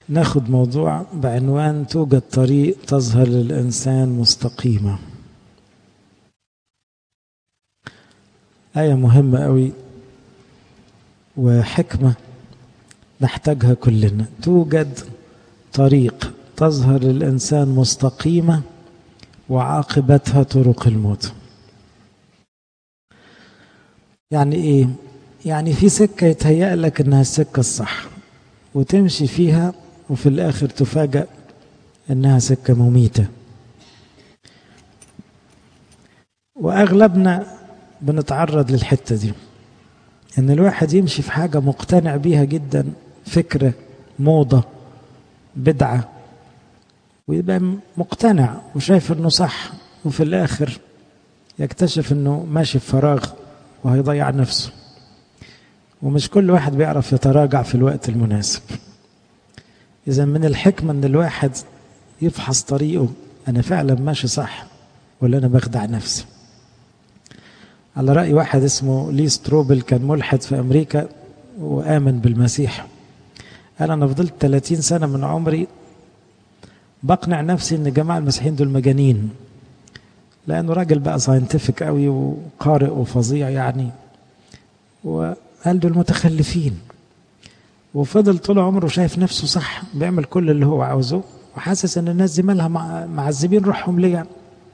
ناخد موضوع بعنوان توجد طريق تظهر للإنسان مستقيمة آية مهمة أوي وحكمة نحتاجها كلنا توجد طريق تظهر للإنسان مستقيمة وعاقبتها طرق الموت يعني إيه؟ يعني في سكة يتهيأ لك إنها السكة الصح وتمشي فيها وفي الآخر تفاجأ إنها سكة مميتة وأغلبنا بنتعرض للحتة دي إن الواحد يمشي في حاجة مقتنع بيها جدا فكرة موضة بدعة ويبقى مقتنع وشايف إنه صح وفي الآخر يكتشف إنه ماشي في فراغ وهيضيع نفسه ومش كل واحد بيعرف يتراجع في الوقت المناسب إذا من الحكمة إن الواحد يفحص طريقه أنا فعلا ماشي صح ولا أنا بخدع نفسي على رأي واحد اسمه لي ستروبل كان ملحد في أمريكا وآمن بالمسيح قال أنا فضلت 30 سنة من عمري بقنع نفسي إن جماعة المسيحيين دول مجانين لأنه راجل بقى ساينتفك قوي وقارئ وفظيع يعني وقال دول متخلفين وفضل طول عمره شايف نفسه صح بيعمل كل اللي هو عاوزه وحاسس ان الناس دي مالها معذبين روحهم ليه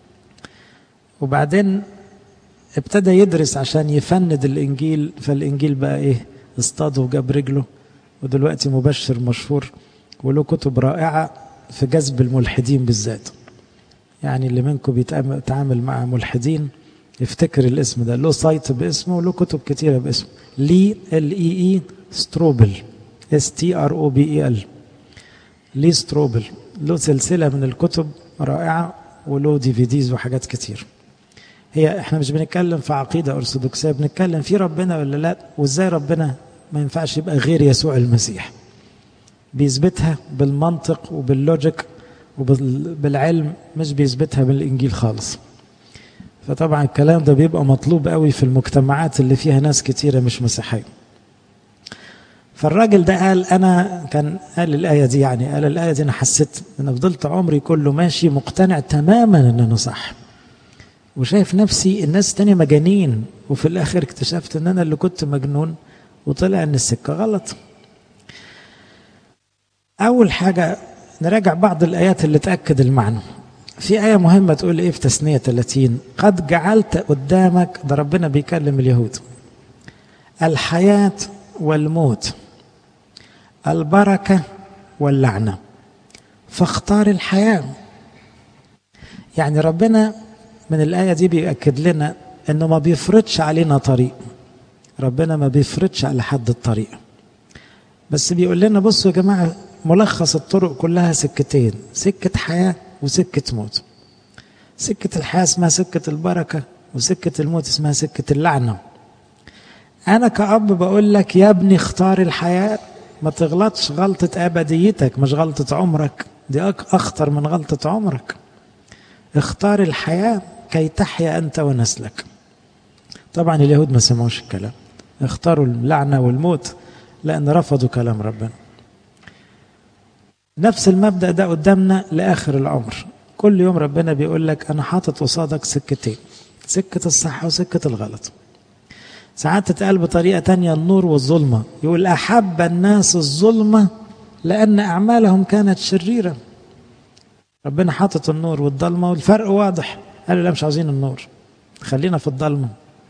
وبعدين ابتدى يدرس عشان يفند الانجيل فالانجيل بقى ايه اصطاده وجاب رجله ودلوقتي مبشر مشهور وله كتب رائعه في جذب الملحدين بالذات يعني اللي منكم بيتعامل مع ملحدين يفتكر الاسم ده له سايت باسمه وله كتب كتيره باسمه لي ال اي اي ستروبل اس تي ار او بي اي ال لي ستروبل له سلسله من الكتب رائعه وله دي في ديز وحاجات كتير هي احنا مش بنتكلم في عقيده ارثوذكسيه بنتكلم في ربنا ولا لا وازاي ربنا ما ينفعش يبقى غير يسوع المسيح بيثبتها بالمنطق وباللوجيك وبالعلم مش بيثبتها بالانجيل خالص فطبعا الكلام ده بيبقى مطلوب قوي في المجتمعات اللي فيها ناس كتيره مش مسيحيه فالراجل ده قال انا كان قال الايه دي يعني قال الايه دي انا حسيت انا فضلت عمري كله ماشي مقتنع تماما ان انا صح وشايف نفسي الناس تانية مجانين وفي الاخر اكتشفت ان انا اللي كنت مجنون وطلع ان السكه غلط اول حاجه نراجع بعض الايات اللي تاكد المعنى في آية مهمة تقول إيه في تثنية 30 قد جعلت قدامك ده ربنا بيكلم اليهود الحياة والموت البركة واللعنة فاختار الحياة يعني ربنا من الآية دي بيأكد لنا إنه ما بيفرضش علينا طريق ربنا ما بيفرضش على حد الطريق بس بيقول لنا بصوا يا جماعة ملخص الطرق كلها سكتين سكة حياة وسكة موت سكة الحياة اسمها سكة البركة وسكة الموت اسمها سكة اللعنة أنا كأب بقول لك يا ابني اختار الحياة ما تغلطش غلطة أبديتك مش غلطة عمرك دي أخطر من غلطة عمرك اختار الحياة كي تحيا أنت ونسلك طبعا اليهود ما سمعوش الكلام اختاروا اللعنة والموت لأن رفضوا كلام ربنا نفس المبدأ ده قدامنا لآخر العمر كل يوم ربنا بيقول لك أنا حاطط قصادك سكتين سكة الصح وسكة الغلط ساعات تتقال بطريقة تانية النور والظلمة يقول أحب الناس الظلمة لأن أعمالهم كانت شريرة ربنا حاطط النور والضلمة والفرق واضح قالوا لا مش عاوزين النور خلينا في الضلمة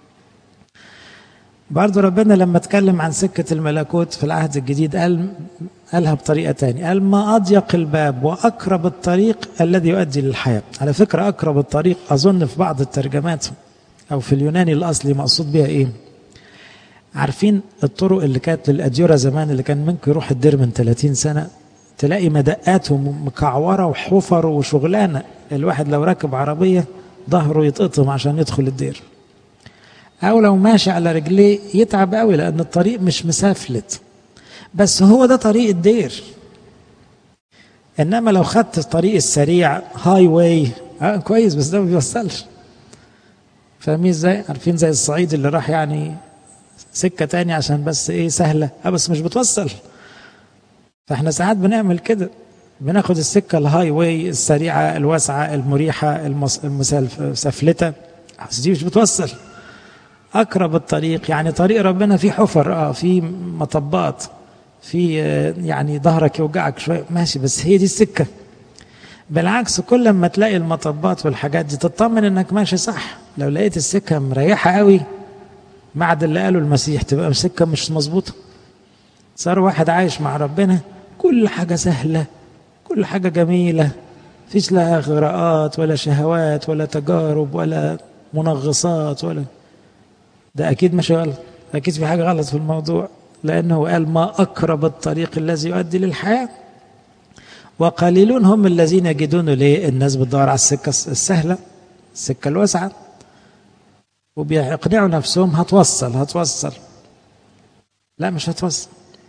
برضو ربنا لما اتكلم عن سكة الملكوت في العهد الجديد قال قالها بطريقة تانية قال ما أضيق الباب وأقرب الطريق الذي يؤدي للحياة على فكرة أقرب الطريق أظن في بعض الترجمات أو في اليوناني الأصلي مقصود بها إيه عارفين الطرق اللي كانت للأديرة زمان اللي كان منكم يروح الدير من 30 سنة تلاقي مدقات ومكعورة وحفر وشغلانة الواحد لو راكب عربية ظهره يتقطم عشان يدخل الدير أو لو ماشي على رجليه يتعب قوي لأن الطريق مش مسافلت بس هو ده طريق الدير انما لو خدت الطريق السريع هاي واي آه كويس بس ده ما بيوصلش فاهمين ازاي عارفين زي الصعيد اللي راح يعني سكه تاني عشان بس ايه سهله اه بس مش بتوصل فاحنا ساعات بنعمل كده بناخد السكة الهاي واي السريعة الواسعة المريحة المسفلتة بس دي مش بتوصل أقرب الطريق يعني طريق ربنا فيه حفر اه فيه مطبات في يعني ظهرك يوجعك شوية ماشي بس هي دي السكة بالعكس كل ما تلاقي المطبات والحاجات دي تطمن انك ماشي صح لو لقيت السكة مريحة قوي بعد اللي قاله المسيح تبقى السكة مش مظبوطة صار واحد عايش مع ربنا كل حاجة سهلة كل حاجة جميلة فيش لا إغراءات ولا شهوات ولا تجارب ولا منغصات ولا ده أكيد مش غلط أكيد في حاجة غلط في الموضوع لأنه قال ما أقرب الطريق الذي يؤدي للحياة وقليلون هم الذين يجدون ليه الناس بتدور على السكة السهلة السكة الواسعة وبيقنعوا نفسهم هتوصل هتوصل لا مش هتوصل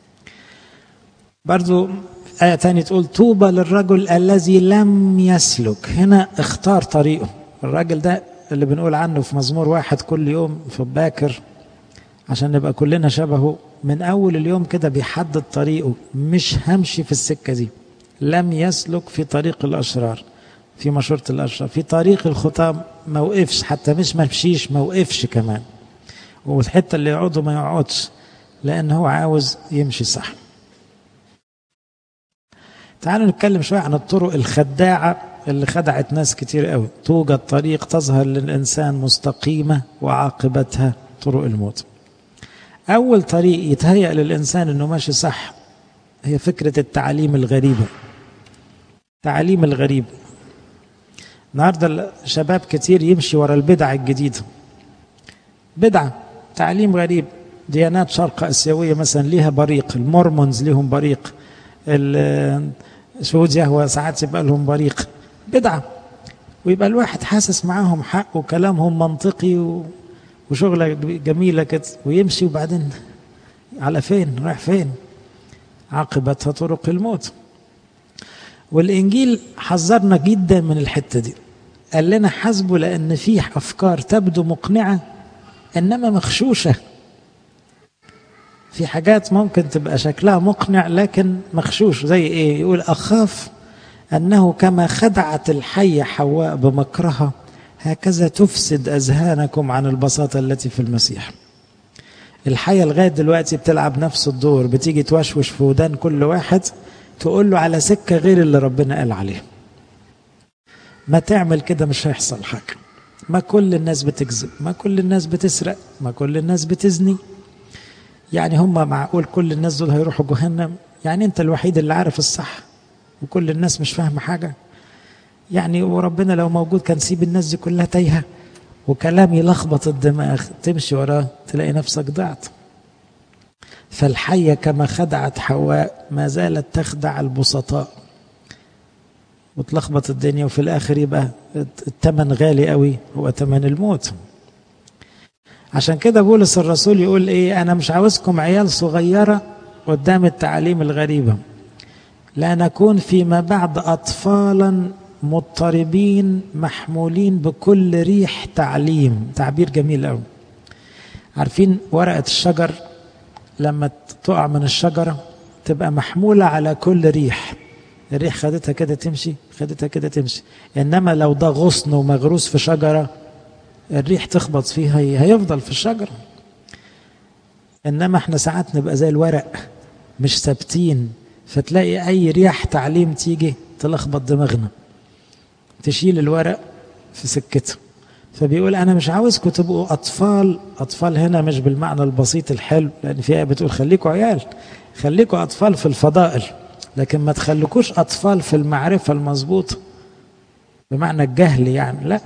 برضو آية تانية تقول طوبى للرجل الذي لم يسلك هنا اختار طريقه الراجل ده اللي بنقول عنه في مزمور واحد كل يوم في باكر عشان نبقى كلنا شبهه من أول اليوم كده بيحدد طريقه مش همشي في السكة دي لم يسلك في طريق الأشرار في مشورة الأشرار في طريق الخطام ما وقفش حتى مش مشيش ما وقفش كمان والحتة اللي يقعدوا ما يقعدش لأن هو عاوز يمشي صح تعالوا نتكلم شوية عن الطرق الخداعة اللي خدعت ناس كتير قوي توجد طريق تظهر للإنسان مستقيمة وعاقبتها طرق الموت أول طريق يتهيأ للإنسان أنه ماشي صح هي فكرة التعاليم الغريبة تعاليم الغريب النهارده شباب كتير يمشي ورا البدع الجديدة بدعة تعليم غريب ديانات شرق آسيوية مثلا ليها بريق المورمونز ليهم بريق شهود يهوى ساعات يبقى لهم بريق بدعة ويبقى الواحد حاسس معاهم حق وكلامهم منطقي وشغلة جميلة كده ويمشي وبعدين على فين رايح فين عاقبتها طرق الموت والإنجيل حذرنا جدا من الحتة دي قال لنا حاسبوا لأن في أفكار تبدو مقنعة إنما مخشوشة في حاجات ممكن تبقى شكلها مقنع لكن مخشوش زي إيه يقول أخاف أنه كما خدعت الحية حواء بمكرها هكذا تفسد أذهانكم عن البساطة التي في المسيح الحية لغاية دلوقتي بتلعب نفس الدور بتيجي توشوش في ودان كل واحد تقول له على سكة غير اللي ربنا قال عليه ما تعمل كده مش هيحصل حاجة ما كل الناس بتكذب ما كل الناس بتسرق ما كل الناس بتزني يعني هم معقول كل الناس دول هيروحوا جهنم يعني انت الوحيد اللي عارف الصح وكل الناس مش فاهمة حاجة يعني وربنا لو موجود كان سيب الناس دي كلها تايهة وكلام يلخبط الدماغ تمشي وراه تلاقي نفسك ضعت فالحية كما خدعت حواء ما زالت تخدع البسطاء وتلخبط الدنيا وفي الآخر يبقى الثمن غالي قوي هو ثمن الموت عشان كده بولس الرسول يقول ايه انا مش عاوزكم عيال صغيرة قدام التعاليم الغريبة لا نكون فيما بعد أطفالا مضطربين محمولين بكل ريح تعليم تعبير جميل قوي عارفين ورقة الشجر لما تقع من الشجرة تبقى محمولة على كل ريح الريح خدتها كده تمشي خدتها كده تمشي إنما لو ده غصن ومغروس في شجرة الريح تخبط فيها هيفضل في الشجرة إنما احنا ساعات نبقى زي الورق مش ثابتين فتلاقي أي رياح تعليم تيجي تلخبط دماغنا تشيل الورق في سكته فبيقول انا مش عاوزكم تبقوا اطفال اطفال هنا مش بالمعنى البسيط الحلو لان في ايه بتقول خليكوا عيال خليكوا اطفال في الفضائل لكن ما تخليكوش اطفال في المعرفه المظبوطه بمعنى الجهل يعني لا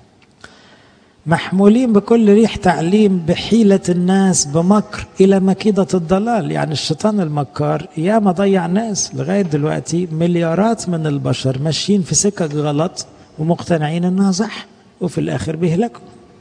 محمولين بكل ريح تعليم بحيلة الناس بمكر إلى مكيدة الضلال يعني الشيطان المكار يا ما ضيع ناس لغاية دلوقتي مليارات من البشر ماشيين في سكك غلط ومقتنعين انها صح وفي الاخر بيهلكوا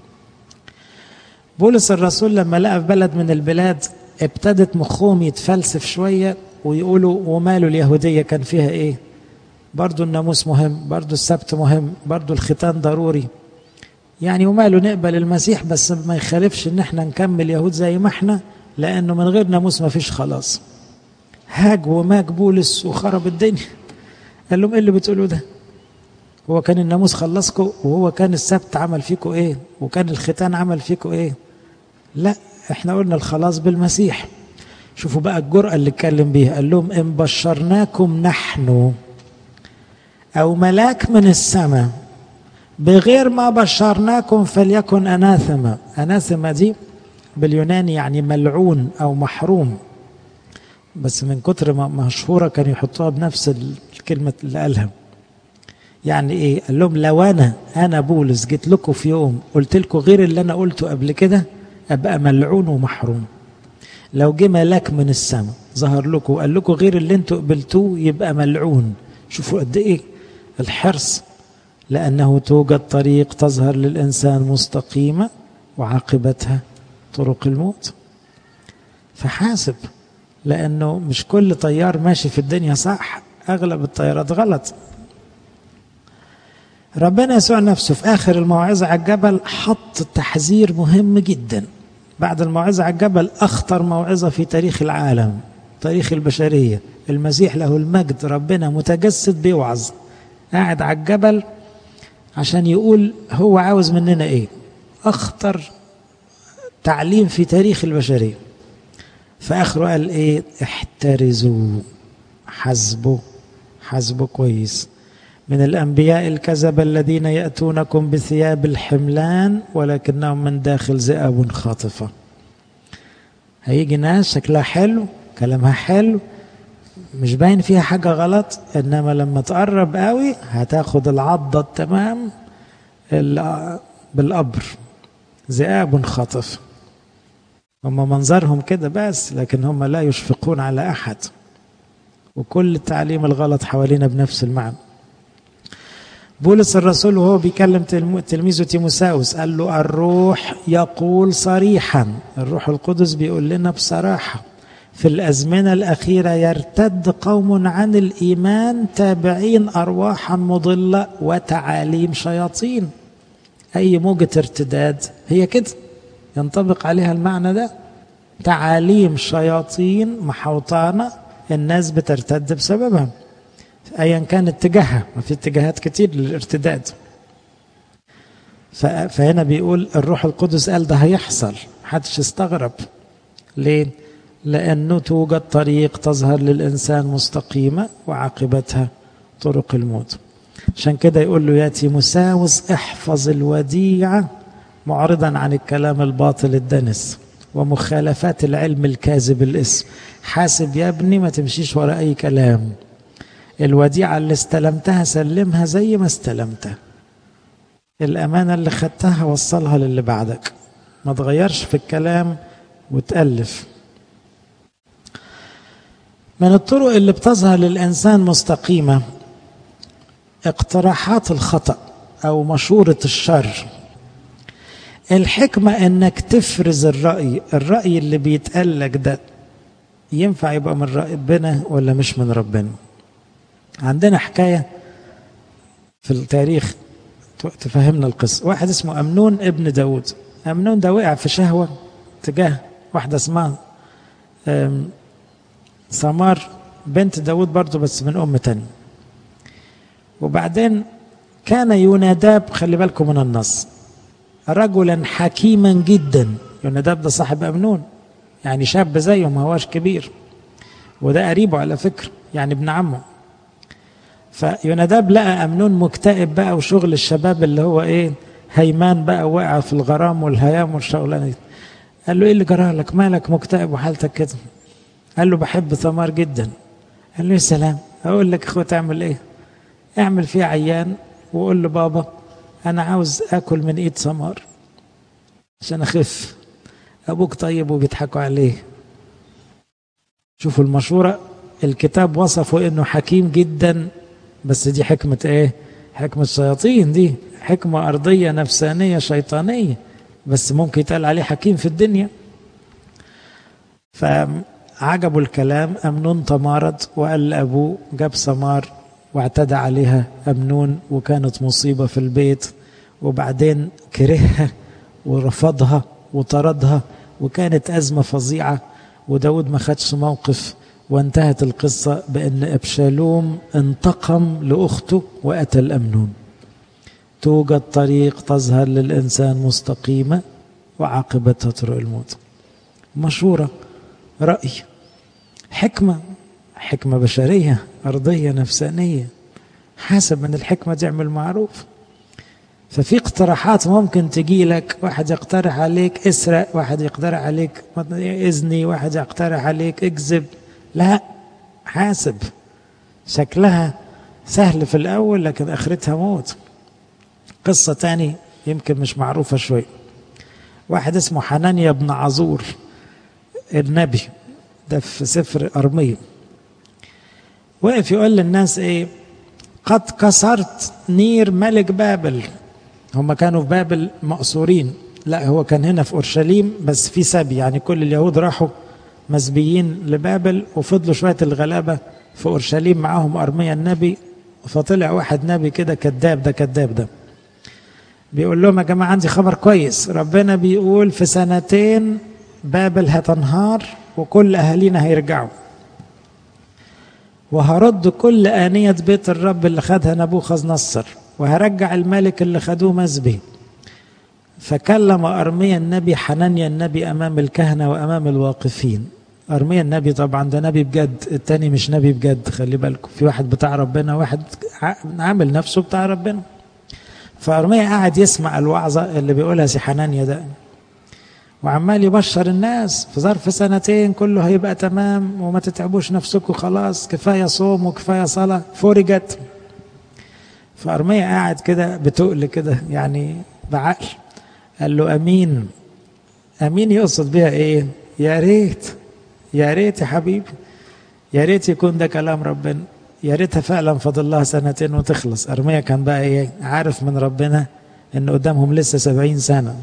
بولس الرسول لما لقى في بلد من البلاد ابتدت مخهم يتفلسف شوية ويقولوا وماله اليهودية كان فيها ايه برضو الناموس مهم برضو السبت مهم برضو الختان ضروري يعني وماله نقبل المسيح بس ما يخالفش ان احنا نكمل يهود زي ما احنا لانه من غير ناموس ما فيش خلاص هاج وماج بولس وخرب الدنيا قال لهم ايه اللي بتقولوا ده هو كان الناموس خلصكم وهو كان السبت عمل فيكم ايه وكان الختان عمل فيكم ايه لا احنا قلنا الخلاص بالمسيح شوفوا بقى الجرأة اللي اتكلم بيها قال لهم إن بشرناكم نحن أو ملاك من السماء بغير ما بشرناكم فليكن أناثما أناثما دي باليوناني يعني ملعون أو محروم بس من كتر ما مشهورة كانوا يحطوها بنفس الكلمة اللي قالها يعني ايه قال لهم لو انا انا بولس جيت لكم في يوم قلت لكم غير اللي انا قلته قبل كده ابقى ملعون ومحروم لو جه ملاك من السماء ظهر لكم وقال لكم غير اللي انتوا قبلتوه يبقى ملعون شوفوا قد ايه الحرص لانه توجد طريق تظهر للانسان مستقيمه وعاقبتها طرق الموت فحاسب لانه مش كل طيار ماشي في الدنيا صح اغلب الطيارات غلط ربنا يسوع نفسه في اخر الموعظه على الجبل حط تحذير مهم جدا بعد الموعظه على الجبل اخطر موعظه في تاريخ العالم تاريخ البشريه المسيح له المجد ربنا متجسد بيوعظ قاعد على الجبل عشان يقول هو عاوز مننا ايه اخطر تعليم في تاريخ البشريه فاخره قال ايه احترزوا حسبوا حسبوا كويس من الأنبياء الكذبة الذين يأتونكم بثياب الحملان ولكنهم من داخل ذئاب خاطفة هيجي ناس شكلها حلو كلامها حلو مش باين فيها حاجة غلط إنما لما تقرب قوي هتاخد العضة التمام بالقبر ذئاب خاطفة هم منظرهم كده بس لكن هم لا يشفقون على أحد وكل التعليم الغلط حوالينا بنفس المعنى بولس الرسول وهو بيكلم تلميذه تيموساوس قال له الروح يقول صريحا الروح القدس بيقول لنا بصراحة في الأزمنة الأخيرة يرتد قوم عن الإيمان تابعين أرواحا مضلة وتعاليم شياطين أي موجة ارتداد هي كده ينطبق عليها المعنى ده تعاليم شياطين محوطانة الناس بترتد بسببها ايا كان اتجاهها ما في اتجاهات كتير للارتداد فهنا بيقول الروح القدس قال ده هيحصل محدش يستغرب ليه لانه توجد طريق تظهر للانسان مستقيمه وعاقبتها طرق الموت عشان كده يقول له يا تيموساوس احفظ الوديعه معرضا عن الكلام الباطل الدنس ومخالفات العلم الكاذب الاسم حاسب يا ابني ما تمشيش ورا اي كلام الوديعة اللي استلمتها سلمها زي ما استلمتها الأمانة اللي خدتها وصلها للي بعدك ما تغيرش في الكلام وتألف من الطرق اللي بتظهر للإنسان مستقيمة اقتراحات الخطأ أو مشورة الشر الحكمة انك تفرز الرأي الرأي اللي بيتقالك ده ينفع يبقى من ربنا ولا مش من ربنا عندنا حكاية في التاريخ تفهمنا القصة واحد اسمه أمنون ابن داود أمنون ده وقع في شهوة تجاه واحدة اسمها سمار بنت داود برضه بس من أم تانية وبعدين كان يوناداب خلي بالكم من النص رجلا حكيما جدا يوناداب ده صاحب أمنون يعني شاب زيه ما هواش كبير وده قريبه على فكرة يعني ابن عمه فيوناداب لقى أمنون مكتئب بقى وشغل الشباب اللي هو إيه هيمان بقى وقع في الغرام والهيام والشغلانة دي قال له إيه اللي جرى لك مالك مكتئب وحالتك كده قال له بحب ثمار جدا قال له يا سلام أقول لك أخوة تعمل إيه اعمل فيه عيان وقول له بابا أنا عاوز آكل من إيد ثمار عشان أخف أبوك طيب وبيضحكوا عليه شوفوا المشورة الكتاب وصفه إنه حكيم جدا بس دي حكمة إيه؟ حكمة الشياطين دي حكمة أرضية نفسانية شيطانية بس ممكن يتقال عليه حكيم في الدنيا فعجبوا الكلام أمنون تمارض وقال لأبوه جاب سمار واعتدى عليها أمنون وكانت مصيبة في البيت وبعدين كرهها ورفضها وطردها وكانت أزمة فظيعة وداود ما خدش موقف وانتهت القصة بأن أبشالوم انتقم لأخته وقتل أمنون توجد طريق تظهر للإنسان مستقيمة وعاقبتها طرق الموت مشورة رأي حكمة حكمة بشرية أرضية نفسانية حاسب من الحكمة تعمل معروف ففي اقتراحات ممكن تجي لك واحد يقترح عليك اسرق واحد يقترح عليك اذني واحد يقترح عليك اكذب لا حاسب شكلها سهل في الأول لكن آخرتها موت قصة تاني يمكن مش معروفة شوي واحد اسمه حنانيا بن عزور النبي ده في سفر أرمية وقف يقول للناس ايه قد كسرت نير ملك بابل هم كانوا في بابل مقصورين لا هو كان هنا في اورشليم بس في سبي يعني كل اليهود راحوا مسبيين لبابل وفضلوا شويه الغلابه في اورشليم معاهم ارميا النبي فطلع واحد نبي كده كذاب ده كذاب ده بيقول لهم يا جماعه عندي خبر كويس ربنا بيقول في سنتين بابل هتنهار وكل اهالينا هيرجعوا وهرد كل آنية بيت الرب اللي خدها نبوخذ نصر وهرجع الملك اللي خدوه مسبي فكلم أرميا النبي حنانيا النبي أمام الكهنة وأمام الواقفين أرميا النبي طبعا ده نبي بجد التاني مش نبي بجد خلي بالكم في واحد بتاع ربنا واحد عامل نفسه بتاع ربنا فأرميا قاعد يسمع الوعظة اللي بيقولها سي حنانيا ده وعمال يبشر الناس في ظرف سنتين كله هيبقى تمام وما تتعبوش نفسكم خلاص كفايه صوم وكفايه صلاه فرجت فارميا قاعد كده بتقل كده يعني بعقل قال له امين امين يقصد بيها ايه يا ريت يا ريت يا حبيبي يا ريت يكون ده كلام ربنا يا ريتها فعلا فاضل لها سنتين وتخلص ارميا كان بقى ايه عارف من ربنا ان قدامهم لسه سبعين سنه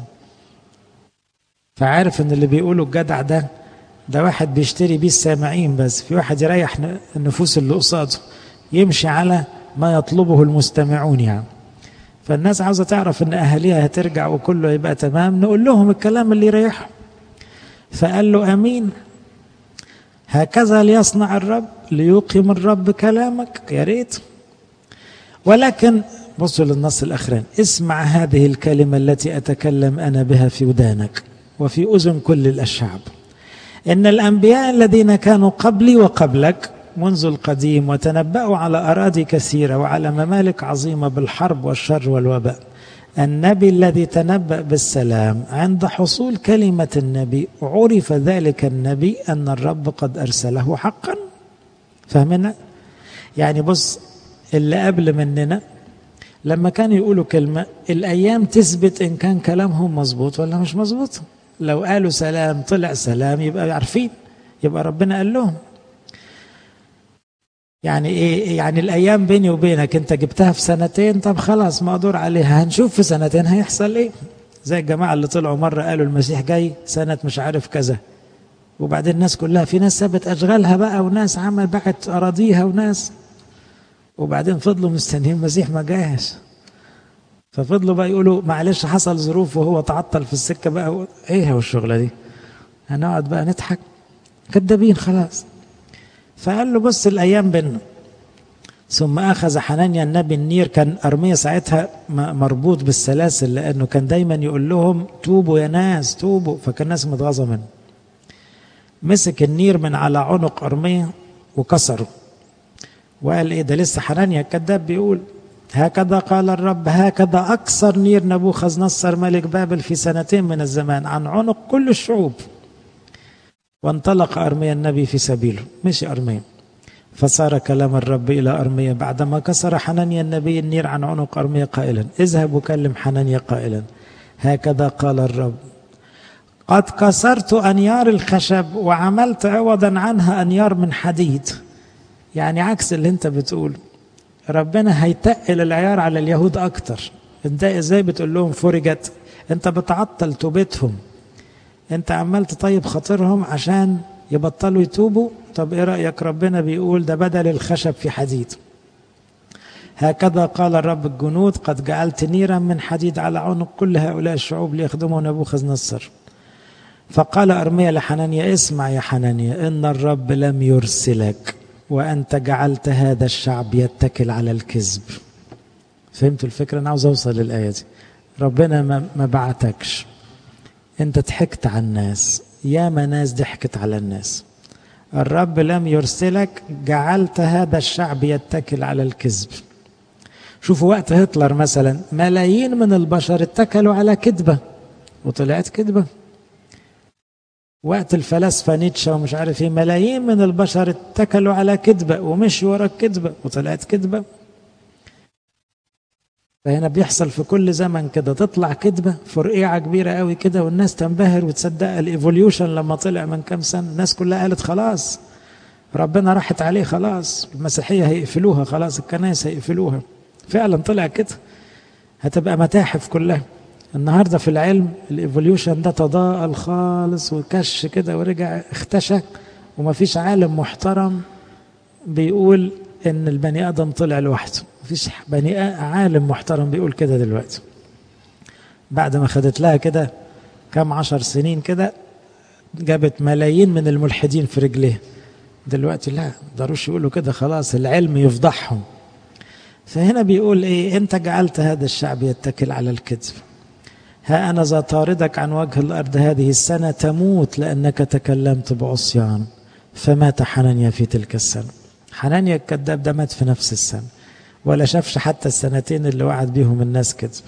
فعارف ان اللي بيقوله الجدع ده ده واحد بيشتري بيه السامعين بس في واحد يريح النفوس اللي قصاده يمشي على ما يطلبه المستمعون يعني فالناس عاوزه تعرف ان اهاليها هترجع وكله يبقى تمام نقول لهم الكلام اللي يريحهم فقال له امين هكذا ليصنع الرب ليقيم الرب كلامك يا ريت ولكن بصوا للنص الاخراني اسمع هذه الكلمه التي اتكلم انا بها في ودانك وفي اذن كل الاشعاب ان الانبياء الذين كانوا قبلي وقبلك منذ القديم وتنبأوا على اراضي كثيره وعلى ممالك عظيمه بالحرب والشر والوباء النبي الذي تنبأ بالسلام عند حصول كلمة النبي عرف ذلك النبي أن الرب قد أرسله حقا فهمنا؟ يعني بص اللي قبل مننا لما كانوا يقولوا كلمة الأيام تثبت إن كان كلامهم مظبوط ولا مش مظبوط لو قالوا سلام طلع سلام يبقى عارفين يبقى ربنا قال لهم يعني ايه يعني الايام بيني وبينك انت جبتها في سنتين طب خلاص مقدور عليها هنشوف في سنتين هيحصل ايه زي الجماعه اللي طلعوا مره قالوا المسيح جاي سنه مش عارف كذا وبعدين الناس كلها في ناس سابت اشغالها بقى وناس عمل باعت اراضيها وناس وبعدين فضلوا مستنيين المسيح ما جاش ففضلوا بقى يقولوا معلش حصل ظروف وهو تعطل في السكه بقى ايه هو الشغله دي هنقعد بقى نضحك كدابين خلاص فقال له بص الايام بينا ثم اخذ حنانيا النبي النير كان ارميا ساعتها مربوط بالسلاسل لانه كان دايما يقول لهم توبوا يا ناس توبوا فكان الناس متغاظه منه مسك النير من على عنق ارميا وكسره وقال ايه ده لسه حنانيا الكذاب بيقول هكذا قال الرب هكذا اكثر نير نبوخذ نصر ملك بابل في سنتين من الزمان عن عنق كل الشعوب وانطلق أرميا النبي في سبيله مشي أرميا فصار كلام الرب إلى أرميا بعدما كسر حنانيا النبي النير عن عنق أرميا قائلا اذهب وكلم حنانيا قائلا هكذا قال الرب قد كسرت أنيار الخشب وعملت عوضا عنها أنيار من حديد يعني عكس اللي انت بتقول ربنا هيتقل العيار على اليهود أكتر انت ازاي بتقول لهم فرجت انت بتعطل توبتهم انت عمال تطيب خاطرهم عشان يبطلوا يتوبوا طب ايه رايك ربنا بيقول ده بدل الخشب في حديد هكذا قال الرب الجنود قد جعلت نيرا من حديد على عنق كل هؤلاء الشعوب ليخدموا نبوخذ نصر فقال أرميا لحنانيا اسمع يا حنانيا إن الرب لم يرسلك وأنت جعلت هذا الشعب يتكل على الكذب فهمتوا الفكرة أنا عاوز أوصل للآية دي ربنا ما بعتكش أنت ضحكت على الناس ياما ناس ضحكت على الناس الرب لم يرسلك جعلت هذا الشعب يتكل على الكذب شوفوا وقت هتلر مثلا ملايين من البشر اتكلوا على كذبة وطلعت كذبة وقت الفلاسفة نيتشه ومش عارف ايه ملايين من البشر اتكلوا على كذبة ومشوا ورا الكذبة وطلعت كذبة فهنا بيحصل في كل زمن كده تطلع كذبة فرقيعة كبيرة قوي كده والناس تنبهر وتصدق الايفوليوشن لما طلع من كام سنة الناس كلها قالت خلاص ربنا راحت عليه خلاص المسيحية هيقفلوها خلاص الكنائس هيقفلوها فعلا طلع كده هتبقى متاحف كلها النهارده في العلم الايفوليوشن ده تضاءل خالص وكش كده ورجع اختشى ومفيش عالم محترم بيقول ان البني ادم طلع لوحده مفيش بني عالم محترم بيقول كده دلوقتي بعد ما خدت لها كده كام عشر سنين كده جابت ملايين من الملحدين في رجليه دلوقتي لا ضروش يقولوا كده خلاص العلم يفضحهم فهنا بيقول ايه انت جعلت هذا الشعب يتكل على الكذب ها انا ذا طاردك عن وجه الارض هذه السنه تموت لانك تكلمت بعصيان فمات حنانيا في تلك السنه حنانيا الكذاب ده مات في نفس السنه ولا شافش حتى السنتين اللي وعد بيهم الناس كذب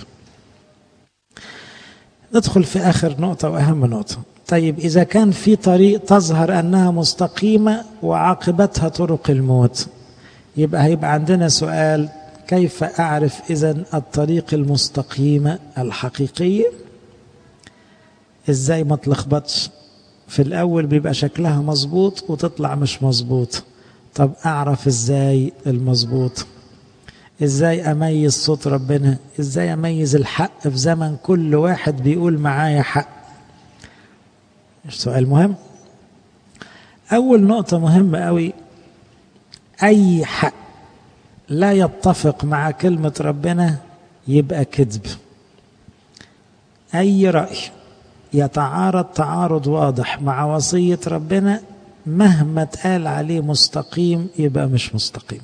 ندخل في اخر نقطه واهم نقطه طيب اذا كان في طريق تظهر انها مستقيمه وعاقبتها طرق الموت يبقى هيبقى عندنا سؤال كيف أعرف إذا الطريق المستقيمة الحقيقية إزاي ما تلخبطش في الأول بيبقى شكلها مظبوط وتطلع مش مظبوط طب أعرف إزاي المظبوط إزاي أميز صوت ربنا إزاي أميز الحق في زمن كل واحد بيقول معايا حق سؤال مهم أول نقطة مهمة قوي أي حق لا يتفق مع كلمة ربنا يبقى كذب أي رأي يتعارض تعارض واضح مع وصية ربنا مهما اتقال عليه مستقيم يبقى مش مستقيم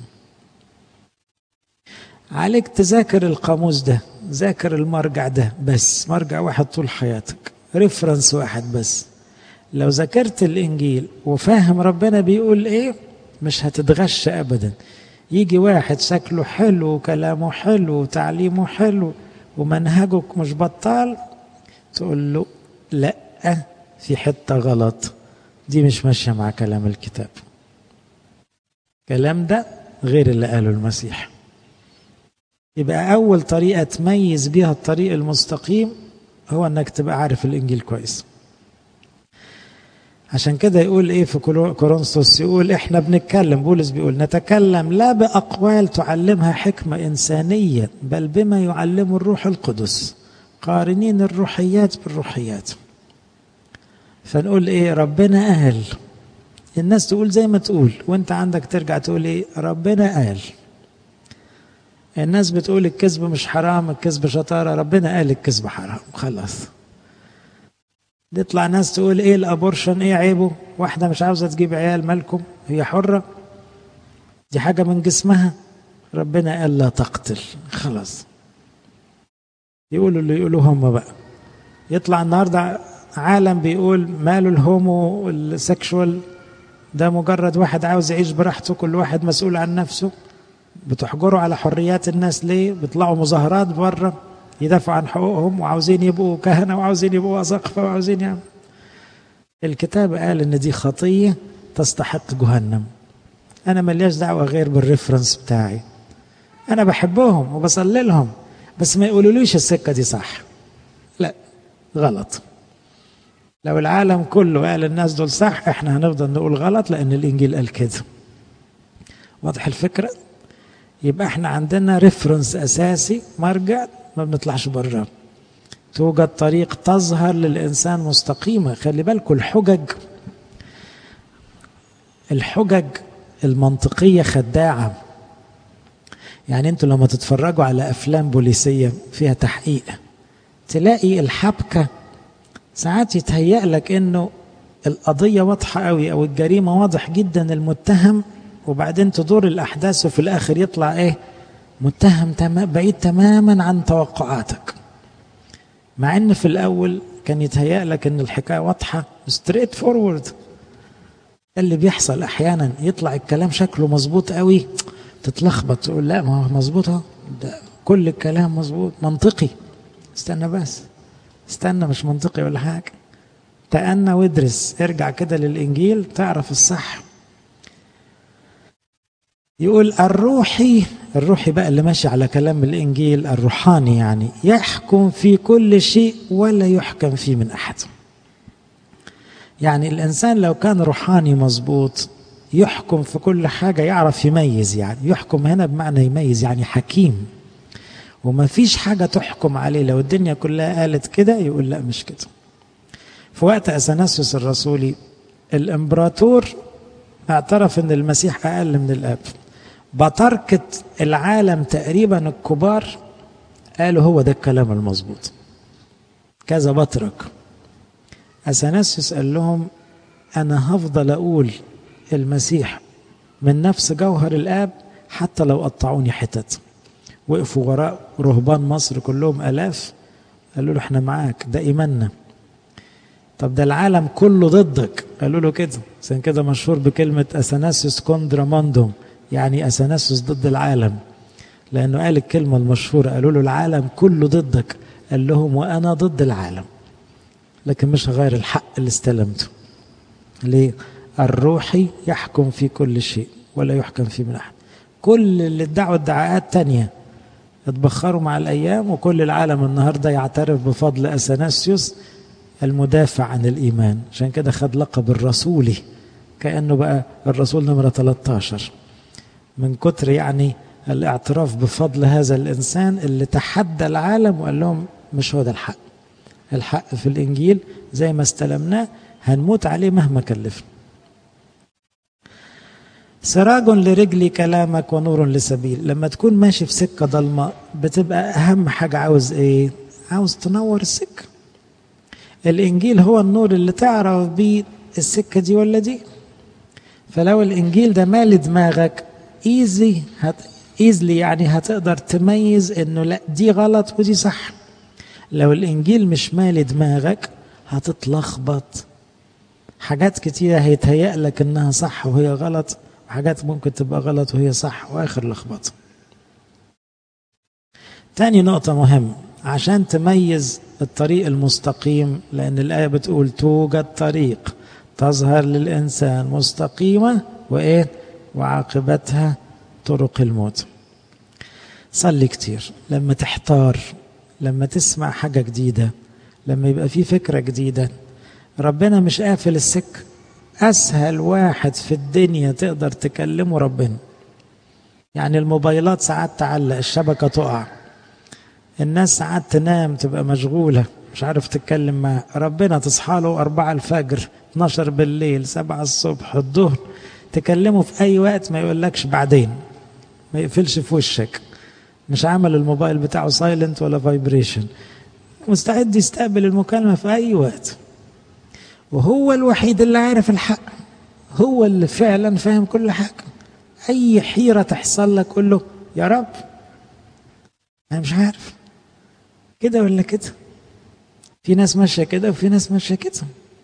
عليك تذاكر القاموس ده ذاكر المرجع ده بس مرجع واحد طول حياتك ريفرنس واحد بس لو ذاكرت الإنجيل وفاهم ربنا بيقول إيه مش هتتغش أبدا يجي واحد شكله حلو وكلامه حلو وتعليمه حلو ومنهجك مش بطال تقول له لا في حتة غلط دي مش ماشية مع كلام الكتاب الكلام ده غير اللي قاله المسيح يبقى أول طريقة تميز بيها الطريق المستقيم هو أنك تبقى عارف الإنجيل كويس عشان كده يقول ايه في كورنثوس يقول احنا بنتكلم بولس بيقول نتكلم لا باقوال تعلمها حكمه انسانيه بل بما يعلمه الروح القدس قارنين الروحيات بالروحيات فنقول ايه ربنا قال الناس تقول زي ما تقول وانت عندك ترجع تقول ايه ربنا قال الناس بتقول الكذب مش حرام الكذب شطاره ربنا قال الكذب حرام خلاص يطلع ناس تقول ايه الابورشن ايه عيبه واحده مش عاوزه تجيب عيال مالكم هي حره دي حاجه من جسمها ربنا قال لا تقتل خلاص يقولوا اللي يقولوا هم بقى يطلع النهارده عالم بيقول ماله الهومو والسكشوال ده مجرد واحد عاوز يعيش براحته كل واحد مسؤول عن نفسه بتحجروا على حريات الناس ليه بيطلعوا مظاهرات بره يدافعوا عن حقوقهم وعاوزين يبقوا كهنه وعاوزين يبقوا اساقفه وعاوزين يعني الكتاب قال ان دي خطيه تستحق جهنم انا ملياش دعوه غير بالريفرنس بتاعي انا بحبهم وبصلي لهم بس ما يقولوليش السكه دي صح لا غلط لو العالم كله قال الناس دول صح احنا هنفضل نقول غلط لان الانجيل قال كده واضح الفكره يبقى احنا عندنا ريفرنس اساسي مرجع ما بنطلعش بره توجد طريق تظهر للإنسان مستقيمة خلي بالكم الحجج الحجج المنطقية خداعة يعني انتوا لما تتفرجوا على أفلام بوليسية فيها تحقيق تلاقي الحبكة ساعات يتهيأ لك انه القضية واضحة قوي او الجريمة واضح جدا المتهم وبعدين تدور الاحداث وفي الاخر يطلع ايه متهم تمام بعيد تماما عن توقعاتك مع ان في الاول كان يتهيأ لك ان الحكاية واضحة ستريت فورورد اللي بيحصل احيانا يطلع الكلام شكله مظبوط قوي تتلخبط تقول لا ما هو مظبوط اهو ده كل الكلام مظبوط منطقي استنى بس استنى مش منطقي ولا حاجه تأنى وادرس ارجع كده للإنجيل تعرف الصح يقول الروحي الروحي بقى اللي ماشي على كلام الإنجيل الروحاني يعني يحكم في كل شيء ولا يحكم فيه من أحد يعني الإنسان لو كان روحاني مظبوط يحكم في كل حاجة يعرف يميز يعني يحكم هنا بمعنى يميز يعني حكيم وما فيش حاجة تحكم عليه لو الدنيا كلها قالت كده يقول لا مش كده في وقت أثناسيوس الرسولي الإمبراطور اعترف أن المسيح أقل من الآب بطركة العالم تقريبا الكبار قالوا هو ده الكلام المظبوط كذا بطرك أثناسيوس قال لهم أنا هفضل أقول المسيح من نفس جوهر الآب حتى لو قطعوني حتت وقفوا وراء رهبان مصر كلهم ألاف قالوا له احنا معاك ده إيماننا طب ده العالم كله ضدك قالوا له كده عشان كده مشهور بكلمة أثناسيوس كوندرا موندوم يعني أثناسيوس ضد العالم لأنه قال الكلمة المشهورة قالوا له العالم كله ضدك قال لهم وأنا ضد العالم لكن مش غير الحق اللي استلمته ليه الروحي يحكم في كل شيء ولا يحكم فيه من أحد كل اللي ادعوا ادعاءات تانية اتبخروا مع الأيام وكل العالم النهاردة يعترف بفضل أثناسيوس المدافع عن الإيمان عشان كده خد لقب الرسولي كأنه بقى الرسول نمرة 13 من كتر يعني الاعتراف بفضل هذا الإنسان اللي تحدى العالم وقال لهم مش هو ده الحق الحق في الإنجيل زي ما استلمناه هنموت عليه مهما كلفنا سراج لرجلي كلامك ونور لسبيل لما تكون ماشي في سكة ضلمة بتبقى أهم حاجة عاوز إيه عاوز تنور السكة الإنجيل هو النور اللي تعرف بيه السكة دي ولا دي فلو الإنجيل ده مالي دماغك ايزي هت ايزلي يعني هتقدر تميز انه لا دي غلط ودي صح لو الانجيل مش مالي دماغك هتتلخبط حاجات كتيرة هيتهيأ لك انها صح وهي غلط وحاجات ممكن تبقى غلط وهي صح واخر لخبطة تاني نقطة مهمة عشان تميز الطريق المستقيم لأن الآية بتقول توجد طريق تظهر للإنسان مستقيمة وإيه وعاقبتها طرق الموت صلي كتير لما تحتار لما تسمع حاجة جديدة لما يبقى في فكرة جديدة ربنا مش قافل السكة أسهل واحد في الدنيا تقدر تكلمه ربنا يعني الموبايلات ساعات تعلق الشبكة تقع الناس ساعات تنام تبقى مشغولة مش عارف تتكلم مع ربنا تصحى له أربعة الفجر 12 بالليل سبعة الصبح الظهر تكلمه في أي وقت ما يقولكش بعدين ما يقفلش في وشك مش عامل الموبايل بتاعه سايلنت ولا فايبريشن مستعد يستقبل المكالمة في أي وقت وهو الوحيد اللي عارف الحق هو اللي فعلا فاهم كل حاجة أي حيرة تحصل لك قول له يا رب أنا مش عارف كده ولا كده في ناس ماشية كده وفي ناس ماشية كده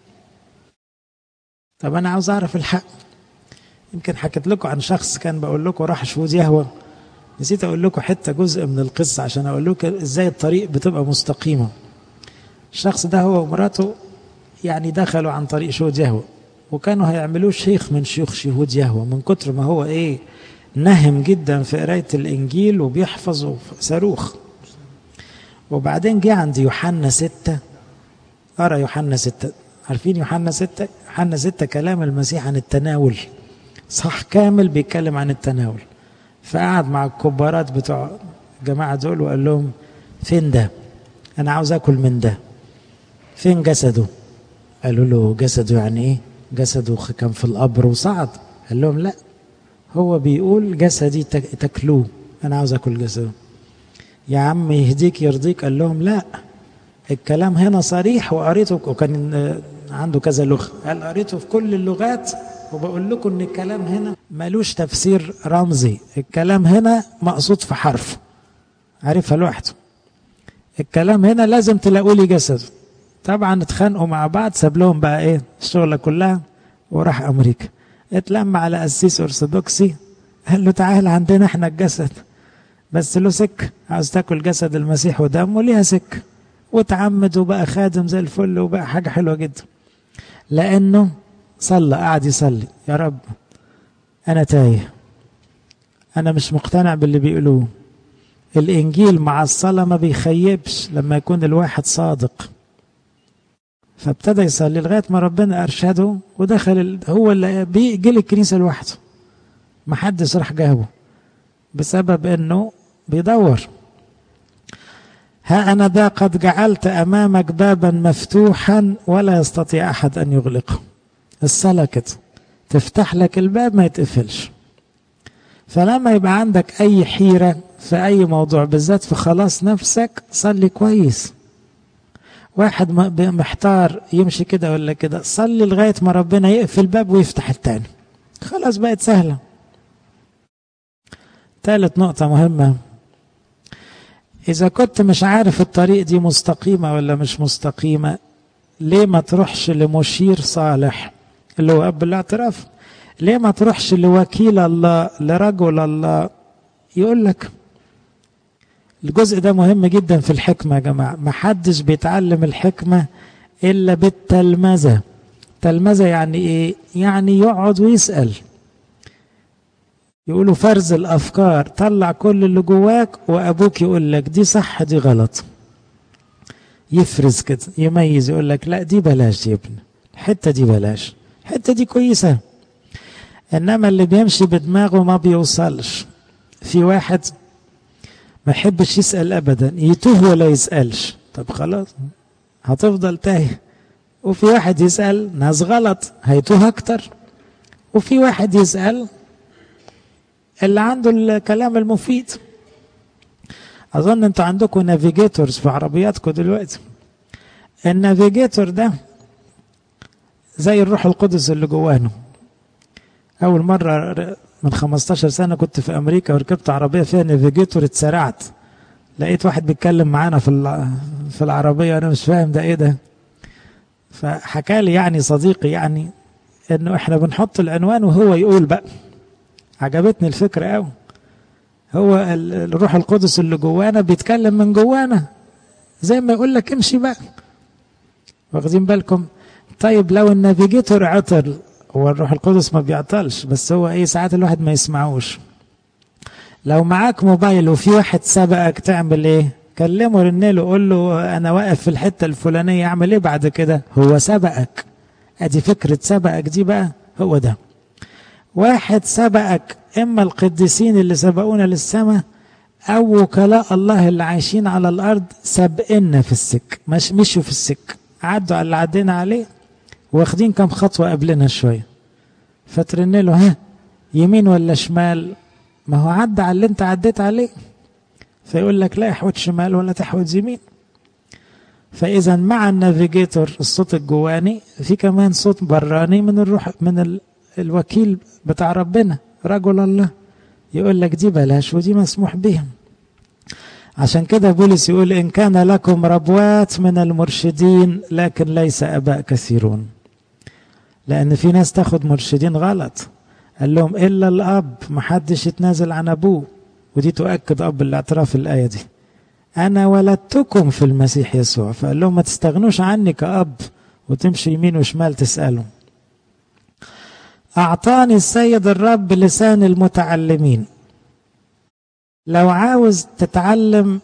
طب أنا عاوز أعرف الحق يمكن حكيت لكم عن شخص كان بقول لكم راح شهود يهوى نسيت اقول لكم حته جزء من القصه عشان اقول لكم ازاي الطريق بتبقى مستقيمه الشخص ده هو ومراته يعني دخلوا عن طريق شهود يهوى وكانوا هيعملوه شيخ من شيوخ شهود يهوى من كتر ما هو ايه نهم جدا في قرايه الانجيل وبيحفظ صاروخ وبعدين جه عند يوحنا ستة قرا يوحنا ستة عارفين يوحنا ستة يوحنا ستة كلام المسيح عن التناول صح كامل بيتكلم عن التناول فقعد مع الكبارات بتوع الجماعة دول وقال لهم فين ده أنا عاوز أكل من ده فين جسده قالوا له جسده يعني إيه جسده كان في القبر وصعد قال لهم لا هو بيقول جسدي تاكلوه أنا عاوز أكل جسده يا عم يهديك يرضيك قال لهم لا الكلام هنا صريح وقريته وكان عنده كذا لغة قال قريته في كل اللغات وبقول لكم ان الكلام هنا ملوش تفسير رمزي الكلام هنا مقصود في حرف عارفها لوحده الكلام هنا لازم تلاقوا لي جسده طبعا اتخانقوا مع بعض ساب لهم بقى ايه الشغلة كلها وراح امريكا اتلم على قسيس ارثوذكسي قال له تعال عندنا احنا الجسد بس له سك عاوز تاكل جسد المسيح ودمه ليها سك وتعمد وبقى خادم زي الفل وبقى حاجة حلوة جدا لأنه صلى قعد يصلي يا رب أنا تايه أنا مش مقتنع باللي بيقولوه الإنجيل مع الصلاة ما بيخيبش لما يكون الواحد صادق فابتدى يصلي لغاية ما ربنا أرشده ودخل هو اللي بيجي الكنيسة لوحده ما حدش راح جابه بسبب انه بيدور ها انا ذا قد جعلت امامك بابا مفتوحا ولا يستطيع احد ان يغلقه الصلاه كده تفتح لك الباب ما يتقفلش فلما يبقى عندك اي حيره في اي موضوع بالذات في خلاص نفسك صلي كويس واحد محتار يمشي كده ولا كده صلي لغايه ما ربنا يقفل الباب ويفتح التاني خلاص بقت سهله ثالث نقطة مهمة إذا كنت مش عارف الطريق دي مستقيمة ولا مش مستقيمة ليه ما تروحش لمشير صالح اللي هو أب الاعتراف ليه ما تروحش لوكيل الله لرجل الله يقول لك الجزء ده مهم جدا في الحكمة يا جماعة ما حدش بيتعلم الحكمة إلا بالتلمذة تلمذة يعني إيه يعني يقعد ويسأل يقولوا فرز الافكار طلع كل اللي جواك وابوك يقول لك دي صح دي غلط يفرز كده يميز يقول لك لا دي بلاش يا ابني الحته دي بلاش الحته دي كويسه انما اللي بيمشي بدماغه ما بيوصلش في واحد ما يحبش يسال ابدا يتوه ولا يسالش طب خلاص هتفضل تايه وفي واحد يسال ناس غلط هيتوه اكتر وفي واحد يسال اللي عنده الكلام المفيد اظن انتوا عندكم نافيجيتورز في عربياتكم دلوقتي النافيجيتور ده زي الروح القدس اللي جوانا اول مره من 15 سنه كنت في امريكا وركبت عربيه فيها نافيجيتور اتسرعت لقيت واحد بيتكلم معانا في في العربيه انا مش فاهم ده ايه ده فحكى لي يعني صديقي يعني انه احنا بنحط العنوان وهو يقول بقى عجبتني الفكرة قوي هو الروح القدس اللي جوانا بيتكلم من جوانا زي ما يقول لك امشي بقى واخدين بالكم طيب لو النافيجيتور عطل هو الروح القدس ما بيعطلش بس هو ايه ساعات الواحد ما يسمعوش لو معاك موبايل وفي واحد سبقك تعمل ايه كلمه رنله قول له انا واقف في الحته الفلانيه اعمل ايه بعد كده هو سبقك ادي فكره سبقك دي بقى هو ده واحد سبقك اما القديسين اللي سبقونا للسماء او وكلاء الله اللي عايشين على الارض سبقنا في السك مش مشوا في السك عدوا على اللي عدينا عليه واخدين كم خطوه قبلنا شويه فترن له ها يمين ولا شمال ما هو عدى على اللي انت عديت عليه فيقول لك لا احوت شمال ولا تحوت يمين فاذا مع النافيجيتور الصوت الجواني في كمان صوت براني من الروح من ال الوكيل بتاع ربنا رجل الله يقول لك دي بلاش ودي مسموح بهم عشان كده بولس يقول إن كان لكم ربوات من المرشدين لكن ليس أباء كثيرون لأن في ناس تاخد مرشدين غلط قال لهم إلا الأب محدش يتنازل عن أبوه ودي تؤكد أب الاعتراف الآية دي أنا ولدتكم في المسيح يسوع فقال لهم ما تستغنوش عني كأب وتمشي يمين وشمال تسألهم أعطاني السيد الرب لسان المتعلمين لو عاوز تتعلم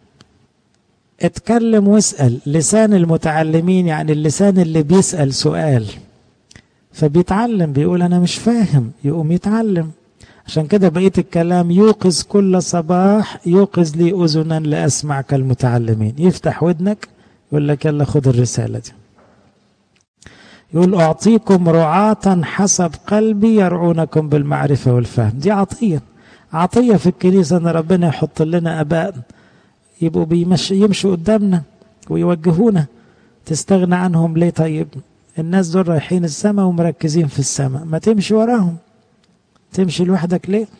اتكلم واسأل لسان المتعلمين يعني اللسان اللي بيسأل سؤال فبيتعلم بيقول أنا مش فاهم يقوم يتعلم عشان كده بقيت الكلام يوقظ كل صباح يوقظ لي أذنا لأسمع كالمتعلمين يفتح ودنك يقول لك يلا خد الرسالة دي يقول أعطيكم رعاة حسب قلبي يرعونكم بالمعرفة والفهم دي عطية عطية في الكنيسة أن ربنا يحط لنا أباء يبقوا بيمشي يمشوا قدامنا ويوجهونا تستغنى عنهم ليه طيب الناس دول رايحين السماء ومركزين في السماء ما تمشي وراهم تمشي لوحدك ليه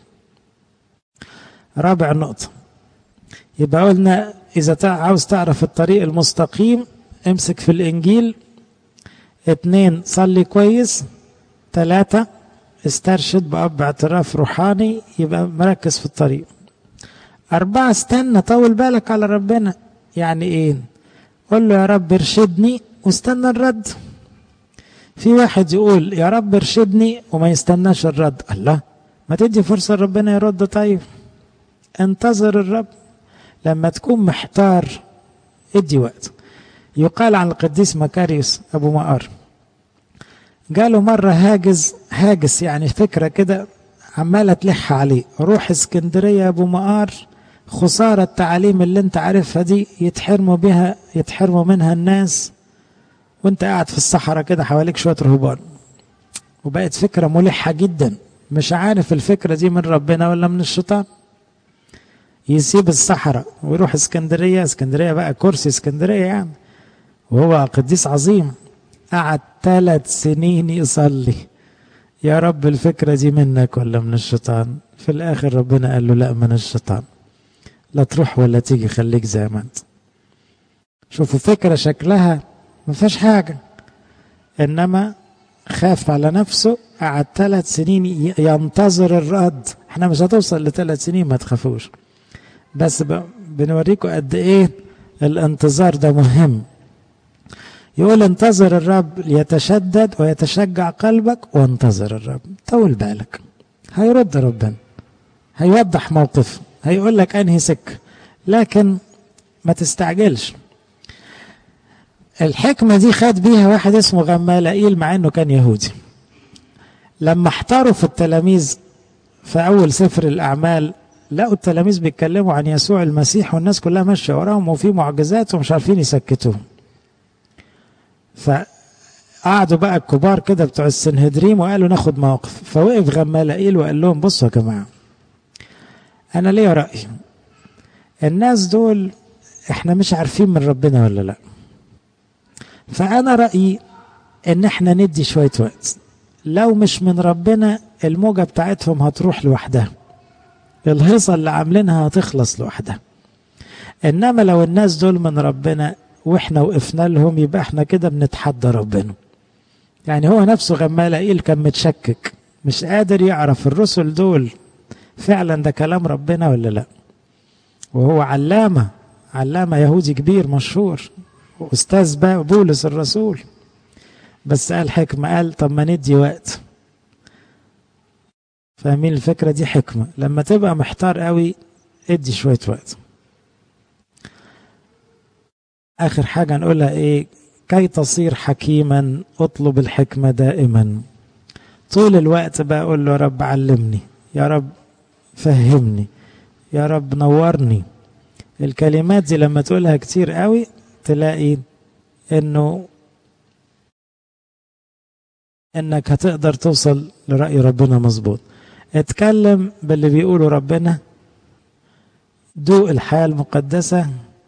رابع نقطة يبقى قلنا إذا عاوز تعرف الطريق المستقيم امسك في الإنجيل اتنين صلي كويس تلاتة استرشد بأب اعتراف روحاني يبقى مركز في الطريق أربعة استنى طول بالك على ربنا يعني إيه قول له يا رب ارشدني واستنى الرد في واحد يقول يا رب ارشدني وما يستناش الرد الله ما تدي فرصة ربنا يرد طيب انتظر الرب لما تكون محتار ادي وقت يقال عن القديس مكاريوس ابو مقار جاله مرة هاجز هاجس يعني فكرة كده عمالة تلح عليه روح اسكندرية يا ابو مقار خسارة التعاليم اللي انت عارفها دي يتحرموا بها يتحرموا منها الناس وانت قاعد في الصحراء كده حواليك شوية رهبان وبقت فكرة ملحة جدا مش عارف الفكرة دي من ربنا ولا من الشيطان يسيب الصحراء ويروح اسكندرية اسكندرية بقى كرسي اسكندرية يعني وهو قديس عظيم قعد ثلاث سنين يصلي يا رب الفكرة دي منك ولا من الشيطان في الآخر ربنا قال له لا من الشيطان لا تروح ولا تيجي خليك زي ما انت شوفوا فكرة شكلها ما فيهاش حاجة إنما خاف على نفسه قعد ثلاث سنين ينتظر الرد احنا مش هتوصل لثلاث سنين ما تخافوش بس بنوريكم قد ايه الانتظار ده مهم يقول انتظر الرب ليتشدد ويتشجع قلبك وانتظر الرب طول بالك هيرد ربنا هيوضح موقف هيقول لك انهي سكه لكن ما تستعجلش الحكمه دي خد بيها واحد اسمه غمالائيل مع انه كان يهودي لما احتاروا في التلاميذ في اول سفر الاعمال لقوا التلاميذ بيتكلموا عن يسوع المسيح والناس كلها ماشيه وراهم وفي معجزات ومش عارفين يسكتوهم فقعدوا بقى الكبار كده بتوع السنهدريم وقالوا ناخد موقف فوقف غمالائيل وقال لهم بصوا يا جماعه انا ليا راي الناس دول احنا مش عارفين من ربنا ولا لا فانا رايي ان احنا ندي شويه وقت لو مش من ربنا الموجه بتاعتهم هتروح لوحدها الهيصه اللي عاملينها هتخلص لوحدها انما لو الناس دول من ربنا واحنا وقفنا لهم يبقى احنا كده بنتحدى ربنا يعني هو نفسه غمالائيل كان متشكك مش قادر يعرف الرسل دول فعلا ده كلام ربنا ولا لا وهو علامة علامة يهودي كبير مشهور أستاذ بولس الرسول بس قال حكمة قال طب ما ندي وقت فاهمين الفكرة دي حكمة لما تبقى محتار قوي ادي شوية وقت آخر حاجة نقولها إيه كي تصير حكيما اطلب الحكمة دائما طول الوقت بقول له يا رب علمني يا رب فهمني يا رب نورني الكلمات دي لما تقولها كتير قوي تلاقي انه انك هتقدر توصل لرأي ربنا مظبوط اتكلم باللي بيقوله ربنا دوق الحياة المقدسة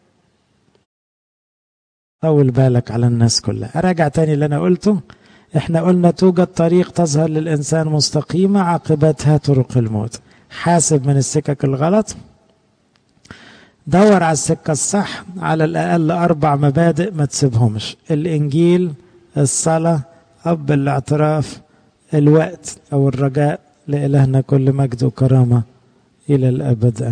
طول بالك على الناس كلها أراجع تاني اللي أنا قلته احنا قلنا توجد طريق تظهر للإنسان مستقيمة عاقبتها طرق الموت حاسب من السكك الغلط دور على السكة الصح على الأقل أربع مبادئ ما تسيبهمش الإنجيل الصلاة أب الاعتراف الوقت أو الرجاء لإلهنا كل مجد وكرامة إلى الأبد